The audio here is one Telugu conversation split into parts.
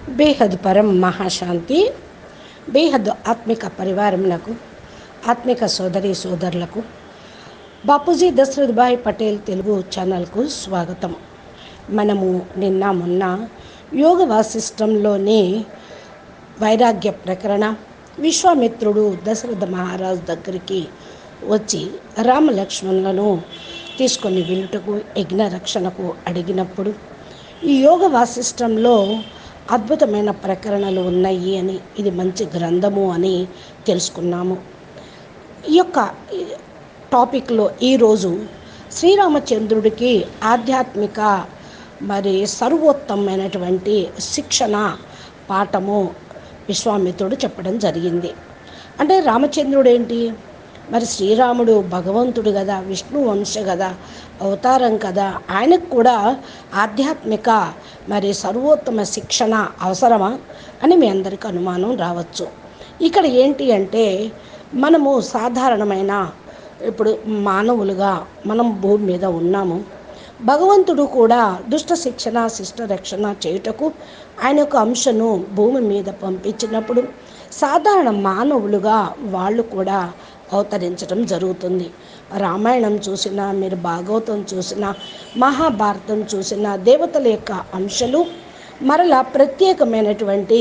బేహద్ పరం మహాశాంతి బేహద్ ఆత్మిక పరివారములకు ఆత్మిక సోదరి సోదరులకు బాపూజీ దశరథ్ భాయ్ పటేల్ తెలుగు ఛానల్కు స్వాగతం మనము నిన్న మొన్న యోగ వాసిష్టంలోని వైరాగ్య ప్రకరణ విశ్వామిత్రుడు దశరథ మహారాజు దగ్గరికి వచ్చి రామలక్ష్మణులను తీసుకొని వెళ్ళుటకు యజ్ఞ రక్షణకు అడిగినప్పుడు ఈ యోగ వాసిష్టంలో అద్భుతమైన ప్రకరణలు ఉన్నాయి అని ఇది మంచి గ్రంథము అని తెలుసుకున్నాము ఈ యొక్క టాపిక్లో ఈరోజు శ్రీరామచంద్రుడికి ఆధ్యాత్మిక మరి సర్వోత్తమైనటువంటి శిక్షణ పాఠము విశ్వామిత్రుడు చెప్పడం జరిగింది అంటే రామచంద్రుడు ఏంటి మరి శ్రీరాముడు భగవంతుడు కదా విష్ణు వంశ కదా అవతారం కదా ఆయనకు కూడా ఆధ్యాత్మిక మరి సర్వోత్తమ శిక్షణ అవసరమా అని మీ అందరికీ అనుమానం రావచ్చు ఇక్కడ ఏంటి అంటే మనము సాధారణమైన ఇప్పుడు మానవులుగా మనం భూమి మీద ఉన్నాము భగవంతుడు కూడా దుష్ట శిక్షణ శిష్ట రక్షణ చేయుటకు ఆయన యొక్క అంశను భూమి మీద పంపించినప్పుడు సాధారణ మానవులుగా వాళ్ళు కూడా అవతరించడం జరుగుతుంది రామాయణం చూసినా మీరు భాగవతం చూసినా మహాభారతం చూసినా దేవతల యొక్క అంశాలు మరలా ప్రత్యేకమైనటువంటి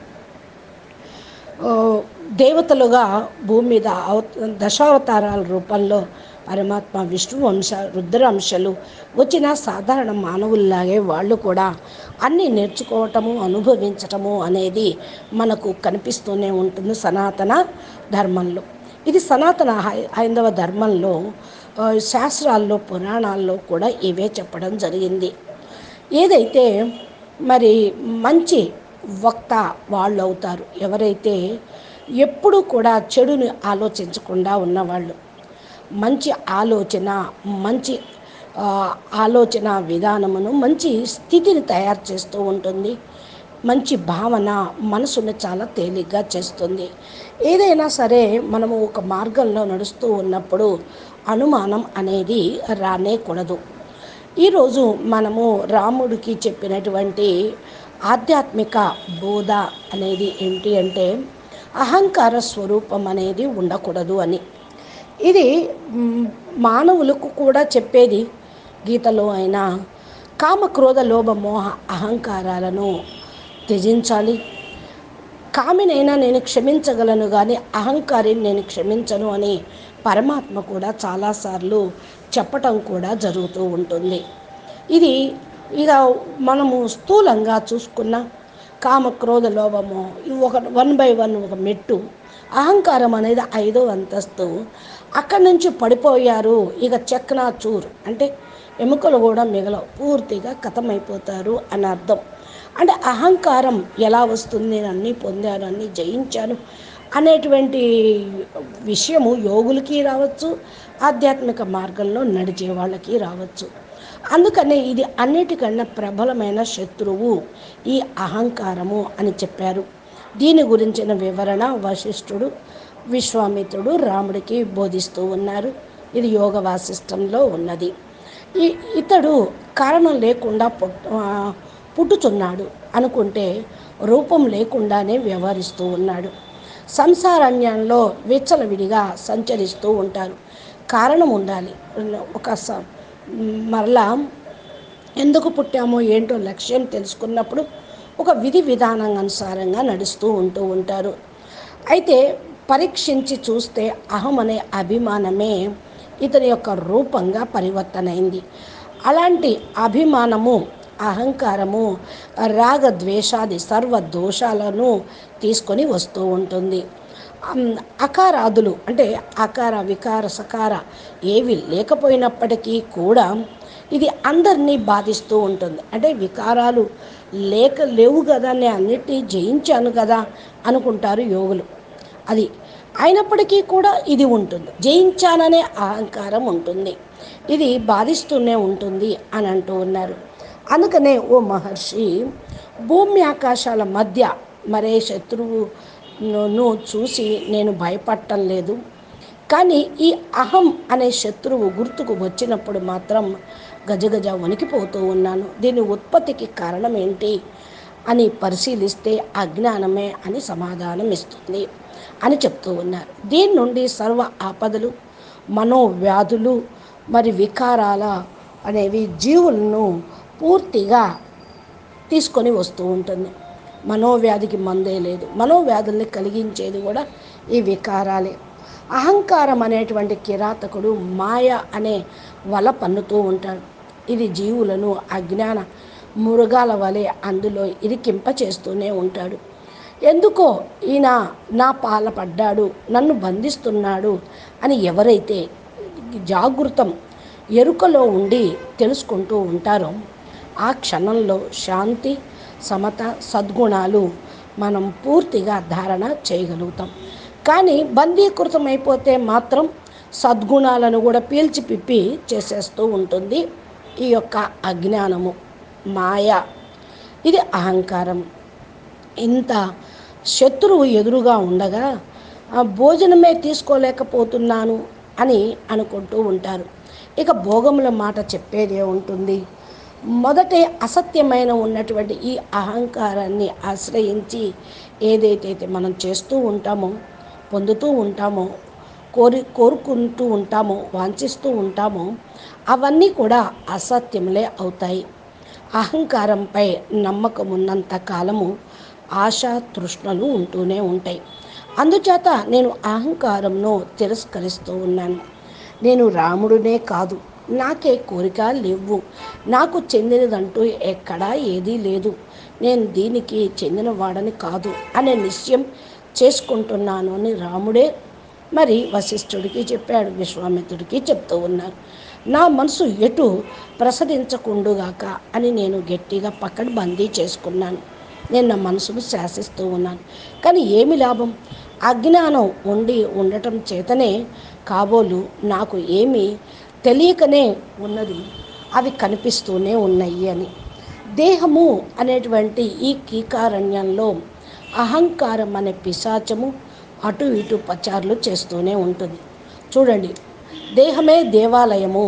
దేవతలుగా భూమి మీద అవ దశావతారాల రూపంలో పరమాత్మ విష్ణు వంశ రుద్ర అంశాలు వచ్చిన సాధారణ మానవుల్లాగే వాళ్ళు కూడా అన్నీ నేర్చుకోవటము అనుభవించటము అనేది మనకు కనిపిస్తూనే ఉంటుంది సనాతన ధర్మంలో ఇది సనాతన హైందవ ధర్మంలో శాస్త్రాల్లో పురాణాల్లో కూడా ఇవే చెప్పడం జరిగింది ఏదైతే మరి మంచి వక్త వాళ్ళు అవుతారు ఎవరైతే ఎప్పుడూ కూడా చెడుని ఆలోచించకుండా ఉన్నవాళ్ళు మంచి ఆలోచన మంచి ఆలోచన విధానమును మంచి స్థితిని తయారు చేస్తూ ఉంటుంది మంచి భావన మనసును చాలా తేలిగ్గా చేస్తుంది ఏదైనా సరే మనము ఒక మార్గంలో నడుస్తూ ఉన్నప్పుడు అనుమానం అనేది రానేకూడదు ఈరోజు మనము రాముడికి చెప్పినటువంటి ఆధ్యాత్మిక బోధ అనేది ఏంటి అంటే అహంకార స్వరూపం అనేది ఉండకూడదు అని ఇది మానవులకు కూడా చెప్పేది గీతలో అయినా కామ క్రోధ లోభ మోహ అహంకారాలను త్యజించాలి కామినైనా నేను క్షమించగలను కానీ అహంకారిని నేను క్షమించను అని పరమాత్మ కూడా చాలాసార్లు చెప్పటం కూడా జరుగుతూ ఉంటుంది ఇది ఇక మనము స్థూలంగా చూసుకున్న కామ క్రోధ లోభము ఒక వన్ బై వన్ ఒక మెట్టు అహంకారం అనేది ఐదో అంతస్తు అక్కడి నుంచి పడిపోయారు ఇక చక్నాచూర్ అంటే ఎముకలు కూడా మిగలవు పూర్తిగా కథమైపోతారు అని అర్థం అంటే అహంకారం ఎలా వస్తుంది నేను అన్నీ పొందాను అన్నీ జయించాను అనేటువంటి విషయము యోగులకి రావచ్చు ఆధ్యాత్మిక మార్గంలో నడిచే వాళ్ళకి రావచ్చు అందుకనే ఇది అన్నిటికన్నా ప్రబలమైన శత్రువు ఈ అహంకారము అని చెప్పారు దీని గురించిన వివరణ వశిష్ఠుడు విశ్వామిత్రుడు రాముడికి బోధిస్తూ ఉన్నారు ఇది యోగ వాసిష్టంలో ఉన్నది ఈ ఇతడు కారణం లేకుండా పుట్టుచున్నాడు అనుకుంటే రూపం లేకుండానే వ్యవహరిస్తూ ఉన్నాడు సంసారణ్యంలో విచ్చలవిడిగా సంచరిస్తూ ఉంటారు కారణం ఉండాలి ఒక మరలా ఎందుకు పుట్టామో ఏంటో లక్ష్యం తెలుసుకున్నప్పుడు ఒక విధి విధానం అనుసారంగా నడుస్తూ ఉంటూ ఉంటారు అయితే పరీక్షించి చూస్తే అహం అనే అభిమానమే ఇతని యొక్క రూపంగా పరివర్తనైంది అలాంటి అభిమానము అహంకారము రాగద్వేషాది సర్వ దోషాలను తీసుకొని వస్తూ ఉంటుంది అకారాదులు అంటే అకార వికార సకార ఏవి లేకపోయినప్పటికీ కూడా ఇది అందరినీ బాధిస్తూ ఉంటుంది అంటే వికారాలు లేక లేవు కదా నేను అన్నిటినీ జయించాను కదా అనుకుంటారు యోగులు అది అయినప్పటికీ కూడా ఇది ఉంటుంది జయించాననే అహంకారం ఉంటుంది ఇది బాధిస్తూనే ఉంటుంది అని అంటూ ఉన్నారు అందుకనే ఓ మహర్షి భూమి ఆకాశాల మధ్య మరే శత్రువును చూసి నేను భయపడటం లేదు కానీ ఈ అహం అనే శత్రువు గుర్తుకు వచ్చినప్పుడు మాత్రం గజగజ వణికిపోతూ ఉన్నాను దీని ఉత్పత్తికి కారణం ఏంటి అని పరిశీలిస్తే అజ్ఞానమే అని సమాధానం ఇస్తుంది అని చెప్తూ ఉన్నారు దీని నుండి సర్వ ఆపదలు మనోవ్యాధులు మరి వికారాల అనేవి జీవులను పూర్తిగా తీసుకొని వస్తూ ఉంటుంది మనోవ్యాధికి మందే లేదు మనోవ్యాధుల్ని కలిగించేది కూడా ఈ వికారాలే అహంకారం అనేటువంటి కిరాతకుడు మాయ అనే వల పన్నుతూ ఉంటాడు ఇది జీవులను అజ్ఞాన మృగాల వలె అందులో ఇరికింప చేస్తూనే ఉంటాడు ఎందుకో ఈయన నా పాల పడ్డాడు నన్ను బంధిస్తున్నాడు అని ఎవరైతే జాగృతం ఎరుకలో ఉండి తెలుసుకుంటూ ఉంటారో ఆ క్షణంలో శాంతి సమత సద్గుణాలు మనం పూర్తిగా ధారణ చేయగలుగుతాం కానీ బందీకృతం అయిపోతే మాత్రం సద్గుణాలను కూడా పీల్చి పిప్పి చేసేస్తూ ఉంటుంది ఈ యొక్క అజ్ఞానము మాయ ఇది అహంకారం ఇంత శత్రువు ఎదురుగా ఉండగా ఆ భోజనమే తీసుకోలేకపోతున్నాను అని అనుకుంటూ ఉంటారు ఇక భోగముల మాట చెప్పేదే ఉంటుంది మొదటే అసత్యమైన ఉన్నటువంటి ఈ అహంకారాన్ని ఆశ్రయించి ఏదైతే మనం చేస్తూ ఉంటామో పొందుతూ ఉంటామో కోరి కోరుకుంటూ ఉంటామో వాంఛిస్తూ ఉంటామో అవన్నీ కూడా అసత్యములే అవుతాయి అహంకారంపై నమ్మకం ఉన్నంత కాలము ఆశ తృష్ణలు ఉంటూనే ఉంటాయి అందుచేత నేను అహంకారంను తిరస్కరిస్తూ ఉన్నాను నేను రాముడునే కాదు నాకే కోరిక లేవు నాకు చెందినదంటూ ఎక్కడా ఏదీ లేదు నేను దీనికి చెందినవాడని కాదు అనే నిశ్చయం చేసుకుంటున్నాను అని రాముడే మరి వశిష్ఠుడికి చెప్పాడు విశ్వామిత్రుడికి చెప్తూ ఉన్నారు నా మనసు ఎటు ప్రసరించకుండుగాక అని నేను గట్టిగా పక్కన బందీ చేసుకున్నాను నేను నా మనసును శాసిస్తూ ఉన్నాను కానీ ఏమి లాభం అజ్ఞానం ఉండి ఉండటం చేతనే కాబోలు నాకు ఏమీ తెలియకనే ఉన్నది అవి కనిపిస్తూనే ఉన్నాయి అని దేహము అనేటువంటి ఈ కీకారణ్యంలో అహంకారం అనే పిశాచము అటు ఇటు పచారులు చేస్తూనే ఉంటుంది చూడండి దేహమే దేవాలయము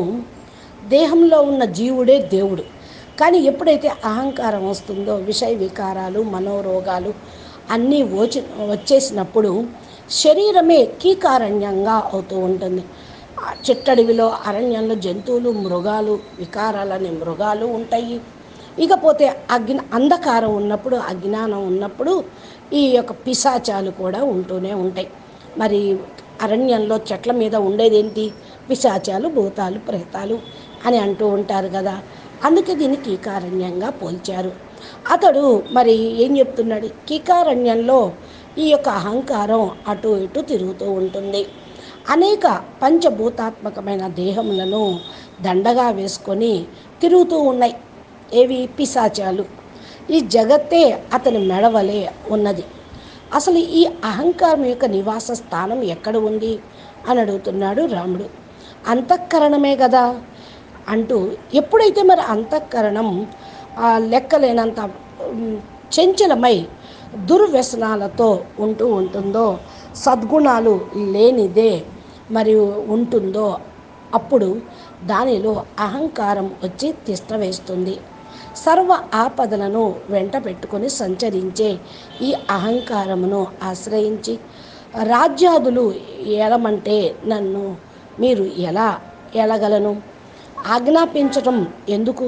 దేహంలో ఉన్న జీవుడే దేవుడు కానీ ఎప్పుడైతే అహంకారం వస్తుందో విషయ వికారాలు మనోరోగాలు అన్నీ వచ్చి వచ్చేసినప్పుడు శరీరమే కీకారణ్యంగా అవుతూ ఉంటుంది ఆ చిట్టడవిలో అరణ్యంలో జంతువులు మృగాలు వికారాలనే మృగాలు ఉంటాయి ఇకపోతే అజ్ఞ అంధకారం ఉన్నప్పుడు అజ్ఞానం ఉన్నప్పుడు ఈ యొక్క పిశాచాలు కూడా ఉంటూనే ఉంటాయి మరి అరణ్యంలో చెట్ల మీద ఉండేదేంటి పిశాచాలు భూతాలు ప్రేతాలు అని అంటూ ఉంటారు కదా అందుకే దీన్ని కీకారణ్యంగా పోల్చారు అతడు మరి ఏం చెప్తున్నాడు కీకారణ్యంలో ఈ యొక్క అహంకారం అటు ఇటు తిరుగుతూ ఉంటుంది అనేక పంచభూతాత్మకమైన దేహములను దండగా వేసుకొని తిరుగుతూ ఉన్నాయి ఏవి పిశాచాలు ఈ జగత్తే అతని మెడవలే ఉన్నది అసలు ఈ అహంకారం యొక్క నివాస స్థానం ఎక్కడ ఉంది అని అడుగుతున్నాడు రాముడు అంతఃకరణమే కదా అంటూ ఎప్పుడైతే మరి అంతఃకరణం ఆ, లెక్కలేనంత ఉమ్, చంచలమై దుర్వ్యసనాలతో ఉంటూ ఉంటుందో సద్గుణాలు లేనిదే మరియు ఉంటుందో అప్పుడు దానిలో అహంకారం వచ్చి తిష్ట వేస్తుంది సర్వ ఆపదలను వెంట పెట్టుకొని సంచరించే ఈ అహంకారమును ఆశ్రయించి రాజ్యాదులు ఏలమంటే నన్ను మీరు ఎలా ఏలగలను ఆజ్ఞాపించటం ఎందుకు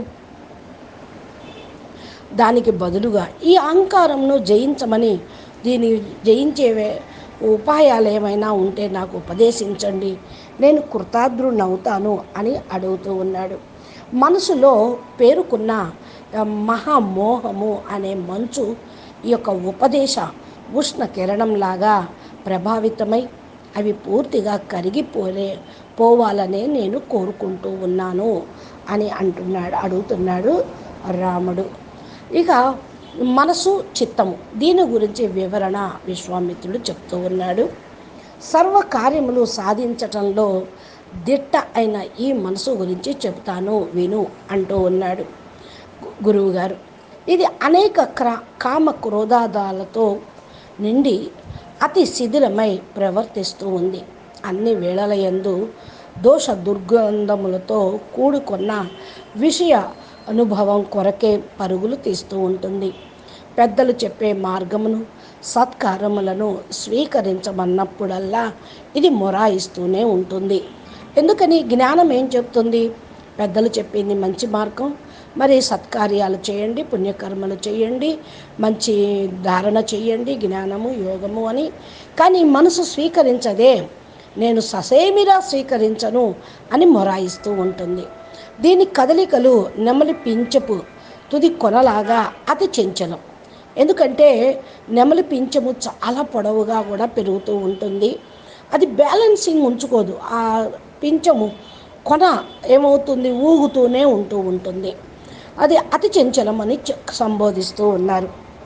దానికి బదులుగా ఈ అహంకారంను జయించమని దీన్ని జయించే ఉపాయాలు ఏమైనా ఉంటే నాకు ఉపదేశించండి నేను కృతార్థునవుతాను అని అడుగుతూ ఉన్నాడు మనసులో పేరుకున్న ఆ, మహామోహము అనే మంచు ఈ యొక్క ఉపదేశ ఉష్ణ కిరణంలాగా ప్రభావితమై అవి పూర్తిగా కరిగిపోలే పోవాలనే నేను కోరుకుంటూ ఉన్నాను అని అంటున్నాడు అడుగుతున్నాడు రాముడు ఇక మనసు చిత్తము దీని గురించి వివరణ విశ్వామిత్రుడు చెప్తూ ఉన్నాడు సర్వ కార్యములు సాధించటంలో దిట్ట అయిన ఈ మనసు గురించి చెప్తాను విను అంటూ ఉన్నాడు గు- గురువుగారు ఇది అనేక క్రా కామ క్రోధాదాలతో నిండి అతి శిథిలమై ప్రవర్తిస్తూ ఉంది అన్ని వేళల యందు దోష దుర్గంధములతో కూడుకున్న విషయ అనుభవం కొరకే పరుగులు తీస్తూ ఉంటుంది పెద్దలు చెప్పే మార్గమును సత్కారములను స్వీకరించమన్నప్పుడల్లా ఇది మొరాయిస్తూనే ఉంటుంది ఎందుకని జ్ఞానం ఏం చెప్తుంది పెద్దలు చెప్పింది మంచి మార్గం మరి సత్కార్యాలు చేయండి పుణ్యకర్మలు చేయండి మంచి ధారణ చేయండి జ్ఞానము యోగము అని కానీ మనసు స్వీకరించదే నేను ససేమిరా స్వీకరించను అని మొరాయిస్తూ ఉంటుంది దీని కదలికలు నెమలి పించపు తుది కొనలాగా అతి చెంచలం ఎందుకంటే నెమలి పింఛము చాలా పొడవుగా కూడా పెరుగుతూ ఉంటుంది అది బ్యాలెన్సింగ్ ఉంచుకోదు ఆ పింఛము కొన ఏమవుతుంది ఊగుతూనే ఉంటూ ఉంటుంది అది అతి చంచలం అని చె- సంబోధిస్తూ ఉన్నారు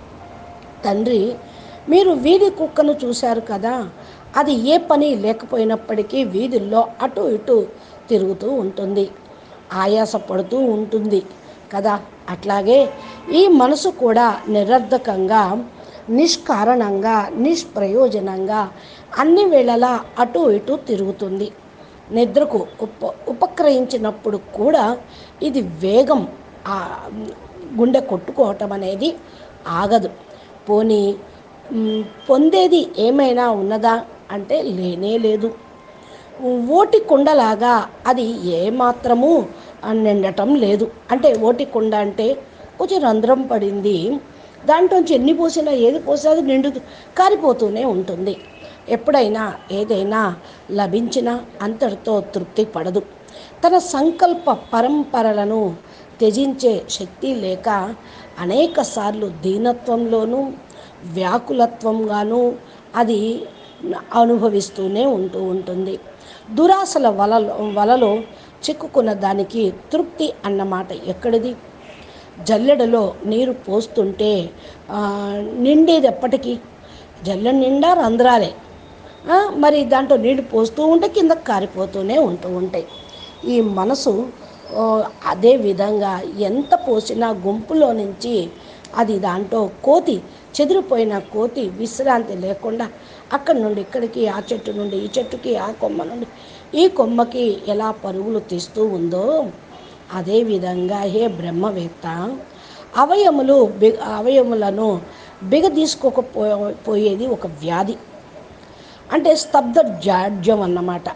తండ్రి మీరు వీధి కుక్కను చూశారు కదా అది ఏ పని లేకపోయినప్పటికీ వీధుల్లో అటు ఇటు తిరుగుతూ ఉంటుంది ఆయాస పడుతూ ఉంటుంది కదా అట్లాగే ఈ మనసు కూడా నిరర్ధకంగా నిష్కారణంగా నిష్ప్రయోజనంగా అన్ని వేళలా అటు ఇటు తిరుగుతుంది నిద్రకు ఉప ఉపక్రయించినప్పుడు కూడా ఇది వేగం ఆ గుండె కొట్టుకోవటం అనేది ఆగదు పోనీ మ్, పొందేది ఏమైనా ఉన్నదా అంటే లేనే లేదు ఓటి కుండలాగా అది ఏమాత్రము నిండటం లేదు అంటే ఓటి కుండ అంటే కొంచెం రంధ్రం పడింది దాంట్లోంచి ఎన్ని పోసినా ఏది పోసినా అది నిండు కారిపోతూనే ఉంటుంది ఎప్పుడైనా ఏదైనా లభించినా అంతటితో తృప్తి పడదు తన సంకల్ప పరంపరలను త్యజించే శక్తి లేక అనేక సార్లు దీనత్వంలోనూ వ్యాకులత్వంగాను అది అనుభవిస్తూనే ఉంటూ ఉంటుంది దురాశల వలలో వలలో చిక్కుకున్న దానికి తృప్తి అన్నమాట ఎక్కడిది జల్లెడలో నీరు పోస్తుంటే ఆ, నిండేది ఎప్పటికీ జల్లెడ నిండా రంధ్రాలే ఆ, మరి దాంట్లో నీళ్లు పోస్తూ ఉంటే కింద కారిపోతూనే ఉంటూ ఉంటాయి ఈ మనసు ఓ, అదే విధంగా ఎంత పోసినా గుంపులో నుంచి అది దాంట్లో కోతి చెదిరిపోయిన కోతి విశ్రాంతి లేకుండా అక్కడి నుండి ఇక్కడికి ఆ చెట్టు నుండి ఈ చెట్టుకి ఆ కొమ్మ నుండి ఈ కొమ్మకి ఎలా పరుగులు తీస్తూ ఉందో అదేవిధంగా హే బ్రహ్మవేత్త అవయములు బి అవయములను బిగదీసుకోకపో పోయేది ఒక వ్యాధి అంటే స్తబ్ద జాడ్యం అన్నమాట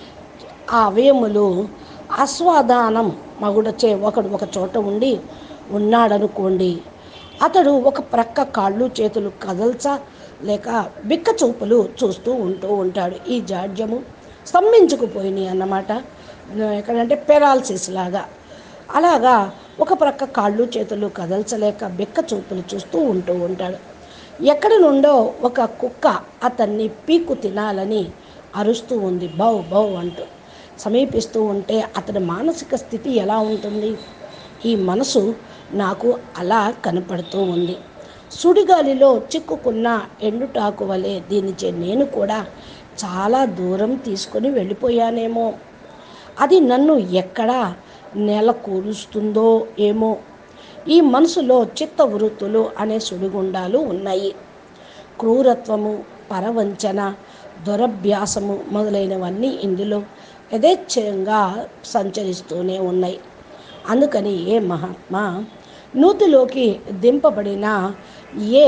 ఆ అవయములు ఆస్వాదానం మగుడచే ఒకడు ఒక చోట ఉండి ఉన్నాడనుకోండి అతడు ఒక ప్రక్క కాళ్ళు చేతులు కదల్చా లేక బిక్క చూపులు చూస్తూ ఉంటూ ఉంటాడు ఈ జాడ్యము స్తంభించుకుపోయినాయి అన్నమాట ఎక్కడంటే పెరాలసిస్ లాగా అలాగా ఒక ప్రక్క కాళ్ళు చేతులు కదల్చలేక బిక్క చూపులు చూస్తూ ఉంటూ ఉంటాడు ఎక్కడి నుండో ఒక కుక్క అతన్ని పీకు తినాలని అరుస్తూ ఉంది బౌ బౌ అంటూ సమీపిస్తూ ఉంటే అతని మానసిక స్థితి ఎలా ఉంటుంది ఈ మనసు నాకు అలా కనపడుతూ ఉంది సుడిగాలిలో చిక్కుకున్న ఎండుటాకు వలె దీనిచే నేను కూడా చాలా దూరం తీసుకొని వెళ్ళిపోయానేమో అది నన్ను ఎక్కడ నెల కూరుస్తుందో ఏమో ఈ మనసులో చిత్త వృత్తులు అనే సుడిగుండాలు ఉన్నాయి క్రూరత్వము పరవంచన దురభ్యాసము మొదలైనవన్నీ ఇందులో యథేచ్ఛంగా సంచరిస్తూనే ఉన్నాయి అందుకని ఏ మహాత్మా నూతిలోకి దింపబడిన ఏ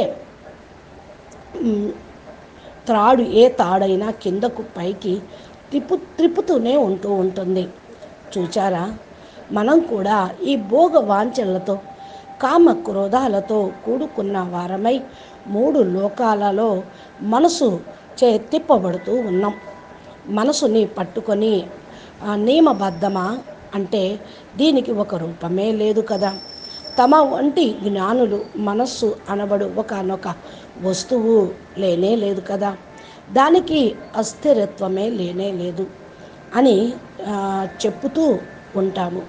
మ్, త్రాడు ఏ తాడైనా కిందకు పైకి తిప్పు త్రిప్పుతూనే ఉంటూ ఉంటుంది చూచారా మనం కూడా ఈ భోగ వాంఛనలతో కామ క్రోధాలతో కూడుకున్న వారమై మూడు లోకాలలో మనసు చే తిప్పబడుతూ ఉన్నాం మనసుని పట్టుకొని ఆ, నియమబద్ధమా అంటే దీనికి ఒక రూపమే లేదు కదా తమ వంటి జ్ఞానులు మనస్సు అనబడు ఒకనొక వస్తువు లేనే లేదు కదా దానికి అస్థిరత్వమే లేనే లేదు అని ఆ, చెప్పుతూ ఉంటాము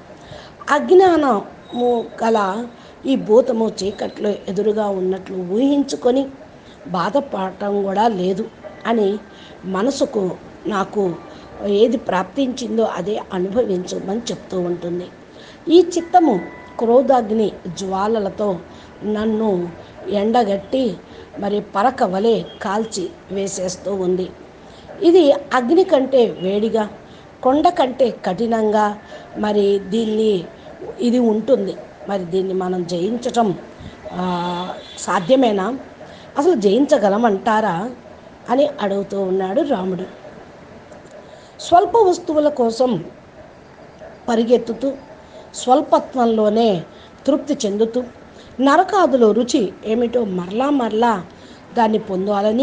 అజ్ఞానము గల ఈ భూతము చీకట్లో ఎదురుగా ఉన్నట్లు ఊహించుకొని బాధపడటం కూడా లేదు అని మనసుకు నాకు ఏది ప్రాప్తించిందో అదే అనుభవించమని చెప్తూ ఉంటుంది ఈ చిత్తము క్రోధాగ్ని జ్వాలలతో నన్ను ఎండగట్టి మరి పరక వలె కాల్చి వేసేస్తూ ఉంది ఇది అగ్ని కంటే వేడిగా కొండ కంటే కఠినంగా మరి దీన్ని ఇది ఉంటుంది మరి దీన్ని మనం జయించటం ఆ, సాధ్యమేనా అసలు జయించగలమంటారా అని అడుగుతూ ఉన్నాడు రాముడు స్వల్ప వస్తువుల కోసం పరిగెత్తుతూ స్వల్పత్వంలోనే తృప్తి చెందుతూ నరకాదులో రుచి ఏమిటో మరలా మరలా దాన్ని పొందాలని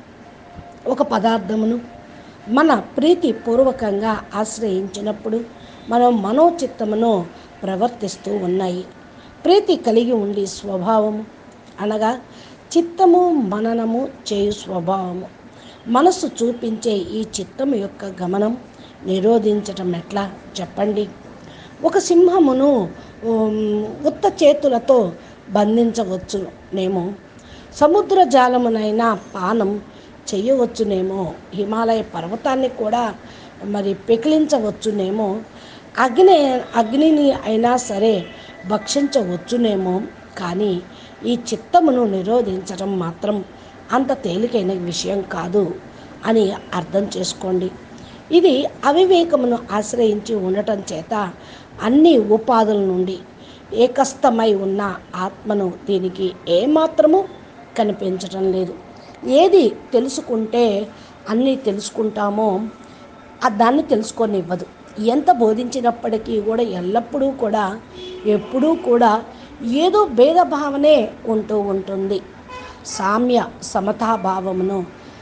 ఒక పదార్థమును మన ప్రీతి పూర్వకంగా ఆశ్రయించినప్పుడు మనం మనోచిత్తమును ప్రవర్తిస్తూ ఉన్నాయి ప్రీతి కలిగి ఉండి స్వభావము అనగా చిత్తము మననము చేయు స్వభావము మనస్సు చూపించే ఈ చిత్తము యొక్క గమనం నిరోధించటం ఎట్లా చెప్పండి ఒక సింహమును ఉమ్, ఉత్త చేతులతో బంధించవచ్చునేమో సముద్ర జాలమునైనా పానం చేయవచ్చునేమో హిమాలయ పర్వతాన్ని కూడా మరి పెకిలించవచ్చునేమో అగ్ని అగ్నిని అయినా సరే భక్షించవచ్చునేమో కానీ ఈ చిత్తమును నిరోధించడం మాత్రం అంత తేలికైన విషయం కాదు అని అర్థం చేసుకోండి ఇది అవివేకమును ఆశ్రయించి ఉండటం చేత అన్ని ఉపాధుల నుండి ఏకస్థమై ఉన్న ఆత్మను దీనికి ఏమాత్రము కనిపించటం లేదు ఏది తెలుసుకుంటే అన్నీ తెలుసుకుంటామో ఆ దాన్ని తెలుసుకోనివ్వదు ఎంత బోధించినప్పటికీ కూడా ఎల్లప్పుడూ కూడా ఎప్పుడూ కూడా ఏదో భేదభావనే ఉంటూ ఉంటుంది సామ్య సమతాభావమును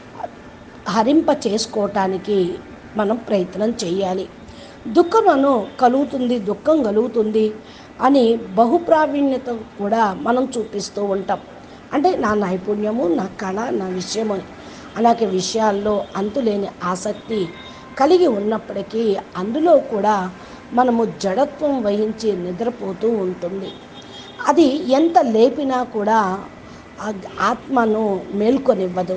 హరింప చేసుకోవటానికి మనం ప్రయత్నం చేయాలి దుఃఖమును కలుగుతుంది దుఃఖం కలుగుతుంది అని బహుప్రావీణ్యత కూడా మనం చూపిస్తూ ఉంటాం అంటే నా నైపుణ్యము నా కళ నా విషయము అలాగే విషయాల్లో అంతులేని ఆసక్తి కలిగి ఉన్నప్పటికీ అందులో కూడా మనము జడత్వం వహించి నిద్రపోతూ ఉంటుంది అది ఎంత లేపినా కూడా ఆ ఆత్మను మేల్కొనివ్వదు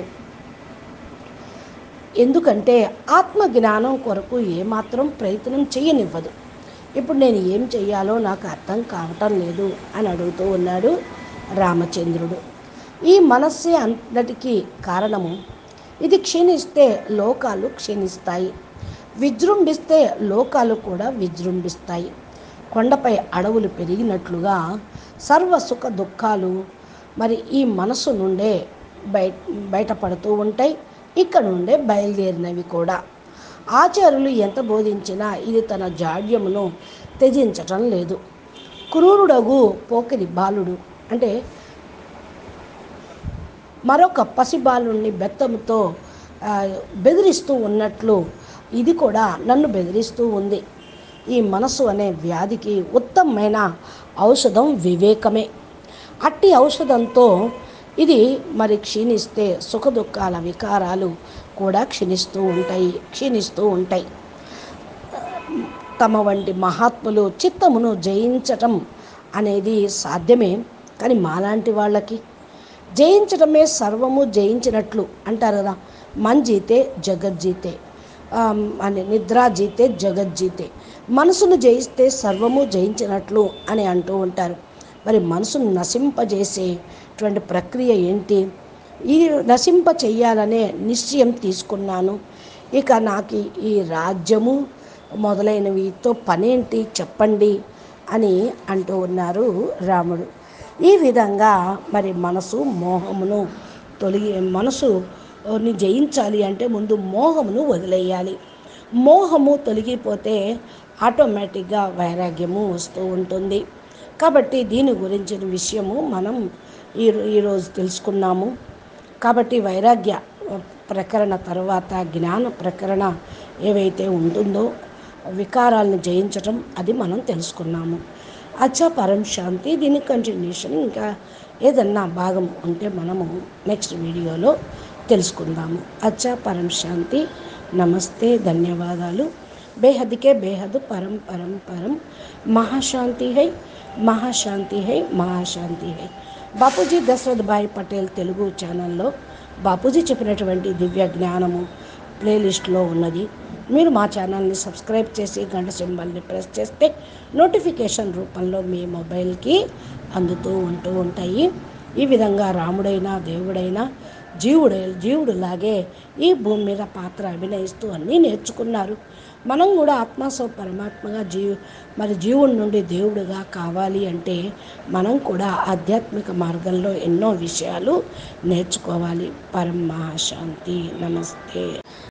ఎందుకంటే ఆత్మ జ్ఞానం కొరకు ఏమాత్రం ప్రయత్నం చేయనివ్వదు ఇప్పుడు నేను ఏం చెయ్యాలో నాకు అర్థం కావటం లేదు అని అడుగుతూ ఉన్నాడు రామచంద్రుడు ఈ మనస్సే అంతటికీ కారణము ఇది క్షీణిస్తే లోకాలు క్షీణిస్తాయి విజృంభిస్తే లోకాలు కూడా విజృంభిస్తాయి కొండపై అడవులు పెరిగినట్లుగా సర్వ సుఖ దుఃఖాలు మరి ఈ మనసు నుండే బయట బయటపడుతూ ఉంటాయి ఇక్కడ నుండే బయలుదేరినవి కూడా ఆచార్యులు ఎంత బోధించినా ఇది తన జాడ్యమును త్యజించటం లేదు క్రూరుడగు పోకిరి బాలుడు అంటే మరొక పసిబాలుని బెత్తముతో ఆ, బెదిరిస్తూ ఉన్నట్లు ఇది కూడా నన్ను బెదిరిస్తూ ఉంది ఈ మనసు అనే వ్యాధికి ఉత్తమమైన ఔషధం వివేకమే అట్టి ఔషధంతో ఇది మరి క్షీణిస్తే సుఖదుఖాల వికారాలు కూడా క్షీణిస్తూ ఉంటాయి క్షీణిస్తూ ఉంటాయి తమ వంటి మహాత్ములు చిత్తమును జయించటం అనేది సాధ్యమే కానీ మాలాంటి వాళ్ళకి జయించడమే సర్వము జయించినట్లు అంటారు కదా మన్ జీతే జగజ్జీతే ఆమ్, అని నిద్రా జీతే జగజ్జీతే మనసును జయిస్తే సర్వము జయించినట్లు అని అంటూ ఉంటారు మరి మనసును నశింపజేసేటువంటి ప్రక్రియ ఏంటి ఈ నశింప చెయ్యాలనే నిశ్చయం తీసుకున్నాను ఇక నాకు ఈ రాజ్యము మొదలైనవితో పనేంటి చెప్పండి అని అంటూ ఉన్నారు రాముడు ఈ విధంగా మరి మనసు మోహమును తొలగి మనసుని జయించాలి అంటే ముందు మోహమును వదిలేయాలి మోహము తొలగిపోతే ఆటోమేటిక్గా వైరాగ్యము వస్తూ ఉంటుంది కాబట్టి దీని గురించిన విషయము మనం ఈ ఈరోజు తెలుసుకున్నాము కాబట్టి వైరాగ్య ప్రకరణ తర్వాత జ్ఞాన ప్రకరణ ఏవైతే ఉంటుందో వికారాలను జయించటం అది మనం తెలుసుకున్నాము అచ్చా పరం శాంతి దీని కంటిన్యూషన్ ఇంకా ఏదన్నా భాగం ఉంటే మనము నెక్స్ట్ వీడియోలో తెలుసుకుందాము అచ్చా పరం శాంతి నమస్తే ధన్యవాదాలు బేహద్కే బేహద్ పరం పరం పరం మహాశాంతి హై మహాశాంతి హై మహాశాంతి హై బాపూజీ దశరథ్ భాయ్ పటేల్ తెలుగు ఛానల్లో బాపూజీ చెప్పినటువంటి దివ్య జ్ఞానము ప్లేలిస్ట్లో ఉన్నది మీరు మా ఛానల్ని సబ్స్క్రైబ్ చేసి గంట సింబల్ని ప్రెస్ చేస్తే నోటిఫికేషన్ రూపంలో మీ మొబైల్కి అందుతూ ఉంటూ ఉంటాయి ఈ విధంగా రాముడైనా దేవుడైనా జీవుడు జీవుడులాగే ఈ భూమి మీద పాత్ర అభినయిస్తూ అన్నీ నేర్చుకున్నారు మనం కూడా ఆత్మస్వ పరమాత్మగా జీవు మరి జీవుడి నుండి దేవుడిగా కావాలి అంటే మనం కూడా ఆధ్యాత్మిక మార్గంలో ఎన్నో విషయాలు నేర్చుకోవాలి పరమ శాంతి నమస్తే